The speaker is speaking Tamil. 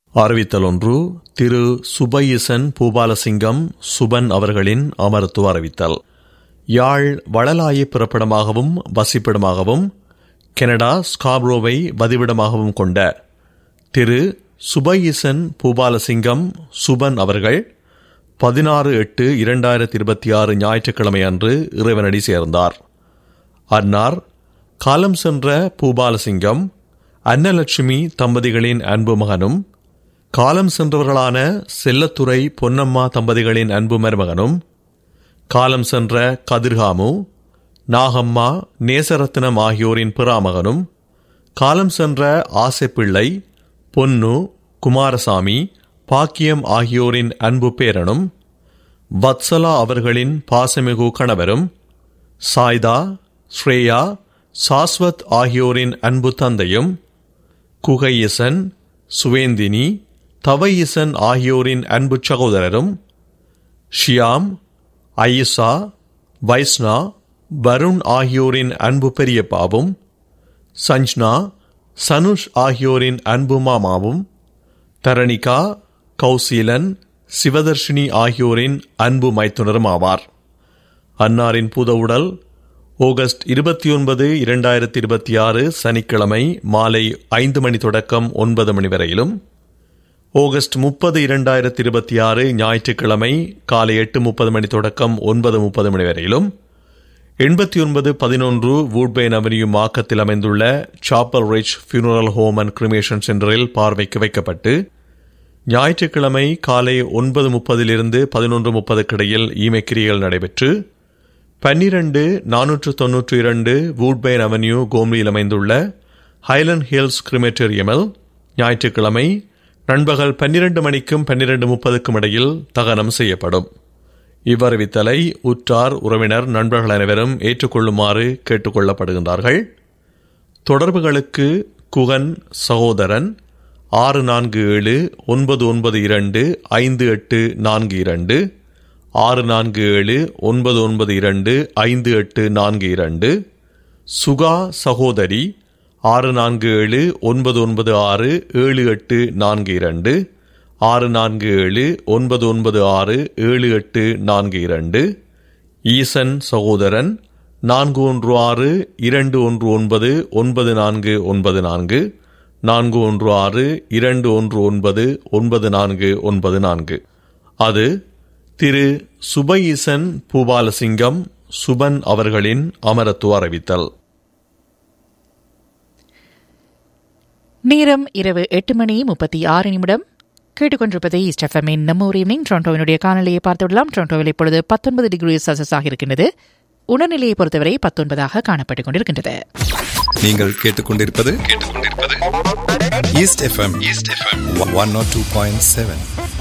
அறிவித்தல் ஒன்று திரு சுபயிசன் பூபாலசிங்கம் சுபன் அவர்களின் அமர்த்துவ அறிவித்தல் யாழ் வளலாய பிறப்பிடமாகவும் வசிப்பிடமாகவும் கனடா ஸ்காப்ரோவை வதிவிடமாகவும் கொண்ட திரு சுபயிசன் பூபாலசிங்கம் சுபன் அவர்கள் பதினாறு எட்டு இரண்டாயிரத்தி இருபத்தி ஆறு ஞாயிற்றுக்கிழமை அன்று இறைவனடி சேர்ந்தார் அன்னார் காலம் சென்ற பூபாலசிங்கம் அன்னலட்சுமி தம்பதிகளின் அன்பு மகனும் காலம் சென்றவர்களான செல்லத்துறை பொன்னம்மா தம்பதிகளின் அன்பு மருமகனும் காலம் சென்ற கதிர்காமு நாகம்மா நேசரத்னம் ஆகியோரின் பிறாமகனும் காலம் சென்ற ஆசைப்பிள்ளை பொன்னு குமாரசாமி பாக்கியம் ஆகியோரின் அன்பு பேரனும் வத்சலா அவர்களின் பாசமிகு கணவரும் சாய்தா ஸ்ரேயா சாஸ்வத் ஆகியோரின் அன்பு தந்தையும் குகையசன் சுவேந்தினி தவையசன் ஆகியோரின் அன்பு சகோதரரும் ஷியாம் ஐயசா வைஸ்னா வருண் ஆகியோரின் அன்பு பெரியப்பாவும் சஞ்ச்னா சனுஷ் ஆகியோரின் அன்பு மாமாவும் தரணிகா கௌசீலன் சிவதர்ஷினி ஆகியோரின் அன்பு மைத்துனரும் ஆவார் அன்னாரின் புதவுடல் ஆகஸ்ட் இருபத்தி ஒன்பது இரண்டாயிரத்தி இருபத்தி ஆறு சனிக்கிழமை மாலை ஐந்து மணி தொடக்கம் ஒன்பது மணி வரையிலும் ஆகஸ்ட் முப்பது இரண்டாயிரத்தி இருபத்தி ஆறு ஞாயிற்றுக்கிழமை காலை எட்டு முப்பது மணி தொடக்கம் ஒன்பது முப்பது மணி வரையிலும் எண்பத்தி ஒன்பது பதினொன்று வூட்பேன் அவென்யூ மாக்கத்தில் அமைந்துள்ள Chapel Ridge funeral home and cremation சென்டரில் பார்வைக்கு வைக்கப்பட்டு ஞாயிற்றுக்கிழமை காலை ஒன்பது முப்பதிலிருந்து பதினொன்று முப்பதுக்கிடையில் ஈமைக்கிரியல் நடைபெற்று பன்னிரண்டு நானூற்று தொன்னூற்றி இரண்டு வூட்பேன் அவென்யூ கோம்லியில் அமைந்துள்ள ஹைலண்ட் ஹில்ஸ் கிரிமேட்டோரியமில் ஞாயிற்றுக்கிழமை நண்பகல் பன்னிரண்டு மணிக்கும் பன்னிரண்டு முப்பதுக்கும் இடையில் தகனம் செய்யப்படும் இவ்வறிவித்தலை உற்றார் உறவினர் நண்பர்கள் அனைவரும் ஏற்றுக்கொள்ளுமாறு கேட்டுக்கொள்ளப்படுகின்றார்கள் தொடர்புகளுக்கு குகன் சகோதரன் ஆறு நான்கு ஏழு ஒன்பது ஒன்பது இரண்டு ஐந்து எட்டு நான்கு இரண்டு ஆறு நான்கு ஏழு ஒன்பது ஒன்பது இரண்டு ஐந்து எட்டு நான்கு இரண்டு சுகா சகோதரி ஆறு நான்கு ஏழு ஒன்பது ஒன்பது ஆறு ஏழு எட்டு நான்கு இரண்டு ஆறு நான்கு ஏழு ஒன்பது ஒன்பது ஆறு ஏழு எட்டு நான்கு இரண்டு ஈசன் சகோதரன் நான்கு ஒன்று ஆறு இரண்டு ஒன்று ஒன்பது ஒன்பது நான்கு ஒன்பது நான்கு நான்கு ஒன்று ஆறு இரண்டு ஒன்று ஒன்பது ஒன்பது நான்கு ஒன்பது நான்கு அது திரு சுபஈசன் பூபாலசிங்கம் சுபன் அவர்களின் அமரத்துவ அறிவித்தல் நேரம் இரவு எட்டு மணி முப்பத்தி ஆறு நிமிடம் கேட்டுக்கொண்டிருப்பது இஸ்டெஃபமின் நம்ம ஒரு ஈவினிங் டொரண்டோவினுடைய காணொலியை பார்த்துவிடலாம் டொரண்டோவில் இப்பொழுது பத்தொன்பது டிகிரி செல்சியஸ் ஆக இருக்கின்றது உணர்நிலையை பொறுத்தவரை பத்தொன்பதாக காணப்பட்டுக் கொண்டிருக்கின்றது நீங்கள் கேட்டுக்கொண்டிருப்பது கேட்டுக்கொண்டிருப்பது East FM East FM one nought two point seven